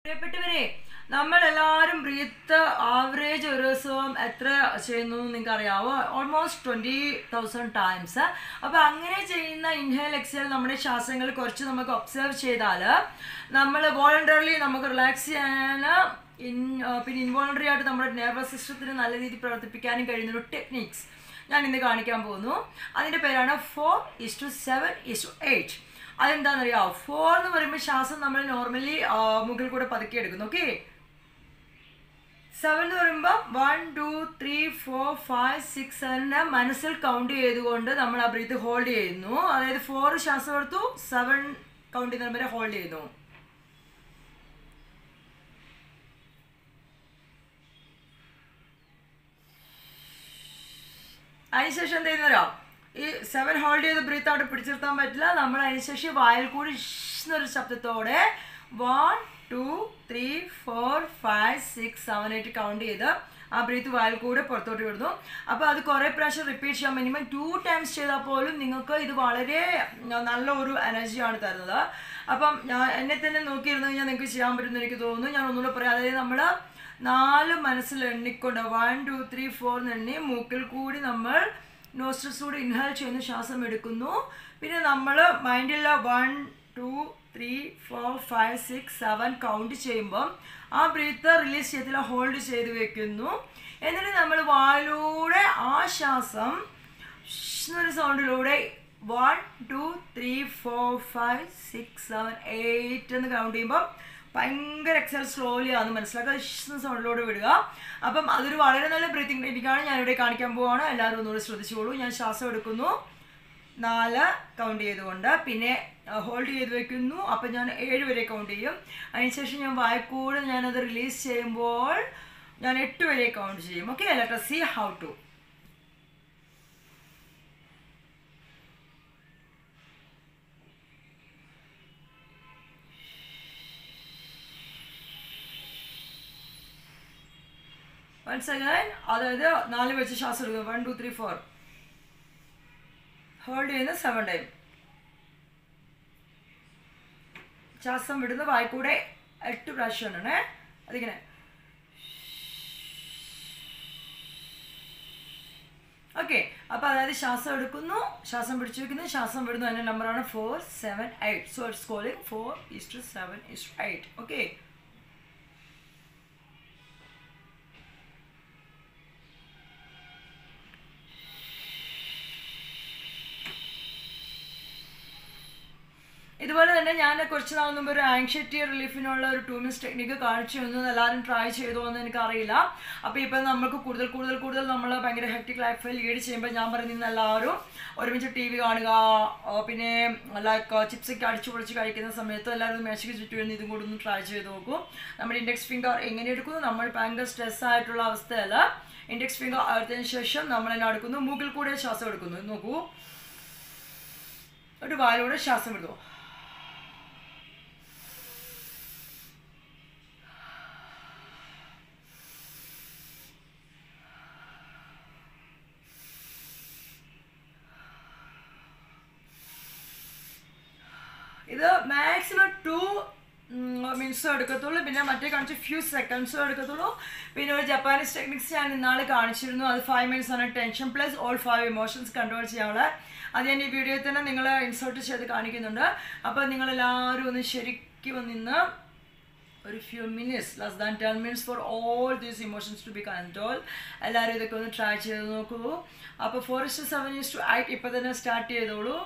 പ്രിയപ്പെട്ടവരെ നമ്മളെല്ലാവരും breath average ഒരു ദിവസം എത്ര ചെയ്യുന്നു എന്ന് നിങ്ങൾക്ക് അറിയാവോ ഓൾമോസ്റ്റ് ട്വൻറ്റി തൗസൻഡ് ടൈംസ് അപ്പോൾ അങ്ങനെ ചെയ്യുന്ന ഇൻഹേൽ എക്സേൽ നമ്മുടെ ശ്വാസങ്ങൾ കുറച്ച് നമുക്ക് ഒബ്സർവ് ചെയ്താൽ നമ്മൾ വോളണ്ടറിലി നമുക്ക് റിലാക്സ് ചെയ്യാൻ ഇൻ പിന്നെ ഇൻവോളണ്ടറി ആയിട്ട് നമ്മുടെ നെർവസ് സിസ്റ്റത്തിന് നല്ല രീതിയിൽ പ്രവർത്തിപ്പിക്കാനും കഴിയുന്ന ഒരു ടെക്നിക്സ് ഞാൻ ഇന്ന് കാണിക്കാൻ പോകുന്നു അതിൻ്റെ പേരാണ് four is to seven is to eight അതെന്താണെന്നറിയാമോ ഫോർ എന്ന് പറയുമ്പോൾ ശ്വാസം നമ്മൾ നോർമലി മുകളിൽ കൂടെ പതുക്കി എടുക്കുന്നു ഓക്കെ സെവൻ എന്ന് പറയുമ്പോൾ one two three four five six സെവനെ മനസ്സിൽ കൗണ്ട് ചെയ്തുകൊണ്ട് നമ്മൾ ആ ബ്രീത്ത് ഹോൾഡ് ചെയ്യുന്നു അതായത് ഫോർ ശ്വാസം എടുത്തു സെവൻ കൗണ്ട് ചെയ്യുന്ന വരെ ഹോൾഡ് ചെയ്യുന്നു അതിനുശേഷം എന്ത് ചെയ്യുന്നവരോ ഈ സെവൻ ഹോൾഡ് ചെയ്ത് ബ്രീത്ത് അവിടെ പിടിച്ചിർത്താൻ പറ്റില്ല നമ്മൾ അതിനുശേഷം വായിൽ കൂടി എന്നൊരു ശബ്ദത്തോടെ one two three four five six seven eight count ചെയ്ത് ആ ബ്രീത്ത് വായിൽ കൂടെ പുറത്തോട്ട് വിടുന്നു അപ്പോൾ അത് കുറേ പ്രാവശ്യം റിപ്പീറ്റ് ചെയ്യാൻ മിനിമം ടു ടൈംസ് ചെയ്താൽ പോലും നിങ്ങൾക്ക് ഇത് വളരെ നല്ല ഒരു എനർജിയാണ് തരുന്നത് അപ്പം ഞാൻ എന്നെ തന്നെ നോക്കിയിരുന്നു കഴിഞ്ഞാൽ നിങ്ങൾക്ക് ചെയ്യാൻ പറ്റുമെന്ന് എനിക്ക് തോന്നുന്നു ഞാൻ ഒന്നുകൂടെ പറയാം അതായത് നമ്മൾ നാല് മനസ്സിൽ എണ്ണിക്കൊണ്ട് വൺ ടു ത്രീ ഫോർ എണ്ണി മൂക്കിൽ കൂടി നമ്മൾ നോസ്ട്രസ് കൂടി ഇൻഹേൽ ചെയ്യുന്ന ശ്വാസം എടുക്കുന്നു പിന്നെ നമ്മൾ മൈൻഡിൽ one two three four five six seven count ചെയ്യുമ്പം ആ ബ്രീത്ത് റിലീസ് ചെയ്തില്ല ഹോൾഡ് ചെയ്ത് വെക്കുന്നു എന്നിട്ട് നമ്മൾ വായിലൂടെ ആ ശ്വാസം എന്നൊരു സൗണ്ടിലൂടെ one two three four five six seven eight എന്ന് കൗണ്ട് ചെയ്യുമ്പം ഭയങ്കര എക്സൽ സ്ലോലി ആണെന്ന് മനസ്സിലാക്കുക സൗണ്ടിലൂടെ വിടുക അപ്പം അതൊരു വളരെ നല്ല ബ്രീത്തിങ് ടെക്നിക്കാണ് ഞാനിവിടെ കാണിക്കാൻ പോവാണ് എല്ലാവരും ഒന്നുകൂടെ ശ്രദ്ധിച്ചോളൂ ഞാൻ ശ്വാസം എടുക്കുന്നു നാല് കൗണ്ട് ചെയ്തുകൊണ്ട് പിന്നെ ഹോൾഡ് ചെയ്ത് വെക്കുന്നു അപ്പം ഞാൻ ഏഴ് വരെ കൗണ്ട് ചെയ്യും അതിനുശേഷം ഞാൻ വായ്ക്കൂടെ ഞാനത് റിലീസ് ചെയ്യുമ്പോൾ ഞാൻ എട്ട് വരെ കൗണ്ട് ചെയ്യും okay let see how to once again അതായത് നാല് വെച്ച് ശ്വാസം എടുക്കുക one two three four hold ചെയ്യുന്ന സെവൻ ടൈം ശ്വാസം വിടുന്ന വായിക്കൂടെ എട്ട് പ്രാവശ്യമാണ് അതിങ്ങനെ ഓക്കെ അപ്പോൾ അതായത് ശ്വാസം എടുക്കുന്നു ശ്വാസം പിടിച്ചു വെക്കുന്നു ശ്വാസം വിടുന്നു അതിൻ്റെ നമ്പറാണ് four seven eight so it's calling four is to seven is to eight okay ഇതുപോലെ തന്നെ ഞാൻ കുറച്ച് നാൾ മുമ്പ് ഒരു ആങ്ഷൈറ്റി റിലീഫിനുള്ള ഒരു ടൂ മിനിറ്റ്സ് ടെക്നിക്ക് കാണിച്ചു തന്നു എല്ലാവരും ട്രൈ ചെയ്തു എന്ന് എനിക്കറിയില്ല അപ്പോൾ ഇപ്പം നമുക്ക് കൂടുതൽ കൂടുതൽ കൂടുതൽ നമ്മൾ ഭയങ്കര ഹെക്ടിക് ലൈഫ് ലീഡ് ചെയ്യുമ്പോൾ ഞാൻ പറയുന്ന എല്ലാവരും ഒരുമിച്ച് ടി വി കാണുക പിന്നെ ലൈക്ക് ചിപ്സൊക്കെ അടിച്ചു പൊളിച്ച് കഴിക്കുന്ന സമയത്ത് എല്ലാവരും മേശയ്ക്ക് ചുറ്റും ഇതും കൂടി ഒന്ന് ട്രൈ ചെയ്ത് നോക്കും നമ്മുടെ ഇൻഡെക്സ് ഫിംഗർ എങ്ങനെ എടുക്കുന്നു നമ്മൾ ഭയങ്കര സ്ട്രെസ് ആയിട്ടുള്ള അവസ്ഥയല്ല ഇൻഡെക്സ് ഫിംഗർ എടുത്തതിന് ശേഷം നമ്മൾ എന്നെ എടുക്കുന്നു മൂക്കിൽ കൂടെ ശ്വാസം എടുക്കുന്നു നോക്കൂ ഒരു വായിലൂടെ ശ്വാസം വിടുന്നു ഇത് മാക്സിമം ടു മിനിറ്റ്സും എടുക്കത്തുള്ളൂ പിന്നെ മറ്റേ കാണിച്ച് ഫ്യൂ സെക്കൻഡ്സും എടുക്കത്തുള്ളൂ പിന്നെ ഒരു ജപ്പാനീസ് ടെക്നിക്സ് ഞാൻ ഇന്നാൾ കാണിച്ചിരുന്നു അത് ഫൈവ് മിനിറ്റ്സ് ആണ് tension plus all five emotions control ചെയ്യാനുള്ള അത് ഞാൻ ഈ വീഡിയോയിൽ തന്നെ നിങ്ങൾ ഇൻസേർട്ട് ചെയ്ത് കാണിക്കുന്നുണ്ട് അപ്പോൾ നിങ്ങളെല്ലാവരും ഒന്ന് ശരിക്കും നിന്ന് ഒരു few minutes less than ten minutes for all these emotions to be control എല്ലാവരും ഇതൊക്കെ ഒന്ന് ട്രൈ ചെയ്ത് നോക്കൂ അപ്പോൾ four is to seven is to eight ഇപ്പോൾ തന്നെ സ്റ്റാർട്ട് ചെയ്തോളൂ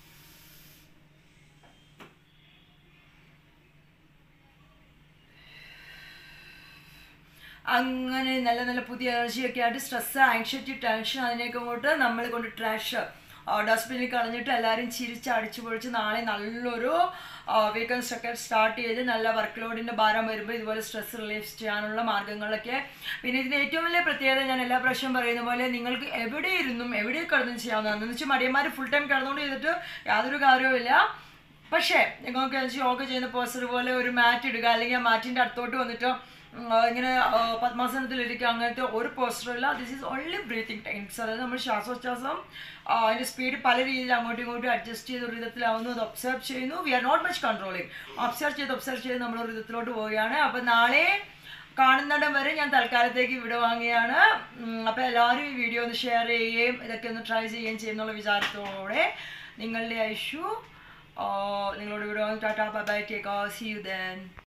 അങ്ങനെ നല്ല നല്ല പുതിയ എനർജിയൊക്കെ ആയിട്ട് സ്ട്രെസ് ആങ്ഷൈറ്റി ടെൻഷൻ അതിനെയൊക്കെ കൊണ്ട് നമ്മൾ കൊണ്ട് ട്രാഷ് ഡസ്റ്റ്ബിനിൽ കളഞ്ഞിട്ട് എല്ലാവരും ചിരിച്ച് അടിച്ചു പൊളിച്ച് നാളെ നല്ലൊരു വീക്കെൻഡ്സ് ഒക്കെ സ്റ്റാർട്ട് ചെയ്ത് നല്ല വർക്ക് ലോഡിൻ്റെ ഭാരം വരുമ്പോൾ ഇതുപോലെ സ്ട്രെസ് റിലീഫ് ചെയ്യാനുള്ള മാർഗ്ഗങ്ങളൊക്കെ പിന്നെ ഇതിന് ഏറ്റവും വലിയ പ്രത്യേകത ഞാൻ എല്ലാ പ്രാവശ്യം പറയുന്ന പോലെ നിങ്ങൾക്ക് എവിടെ ഇരുന്നും എവിടെ കിടന്നും ചെയ്യാവുന്നതാണ് എന്ന് വെച്ചാൽ മടിയന്മാർ ഫുൾ ടൈം കിടന്നുകൊണ്ട് ചെയ്തിട്ട് യാതൊരു കാര്യവുമില്ല പക്ഷേ നിങ്ങൾക്ക് യോഗ ചെയ്യുന്ന പോസ്റ്റർ പോലെ ഒരു മാറ്റ് ഇടുക അല്ലെങ്കിൽ ആ മാറ്റിൻ്റെ അടുത്തോട്ട് വന്നിട്ട് ഉം, ആ, ഇങ്ങനെ ആ, പത്മാസനത്തിലിരിക്കുക അങ്ങനത്തെ ഒരു പോസ്റ്ററും ഇല്ല this is only breathing techniques അതായത് നമ്മൾ ശ്വാസോച്ഛ്വാസം ആ, അതിൻ്റെ സ്പീഡ് പല രീതിയിൽ അങ്ങോട്ടും ഇങ്ങോട്ടും അഡ്ജസ്റ്റ് ചെയ്ത് ഒരു വിധത്തിലാവുന്നു അത് ഒബ്സർവ് ചെയ്യുന്നു we are not much controlling observe ചെയ്ത് ഒബ്സർവ് ചെയ്ത് നമ്മൾ ഒരു വിധത്തിലോട്ട് പോവുകയാണ് അപ്പം നാളെ കാണുന്നിടം വരെ ഞാൻ തൽക്കാലത്തേക്ക് ഇവിടെ വാങ്ങിയാണ് അപ്പോൾ എല്ലാവരും ഈ വീഡിയോ ഒന്ന് ഷെയർ ചെയ്യുകയും ഇതൊക്കെ ഒന്ന് ട്രൈ ചെയ്യുകയും ചെയ്യുന്നുള്ള വിചാരത്തോടെ നിങ്ങളുടെ ഐഷു നിങ്ങളോട് ഇവിടെ tata bye take see you then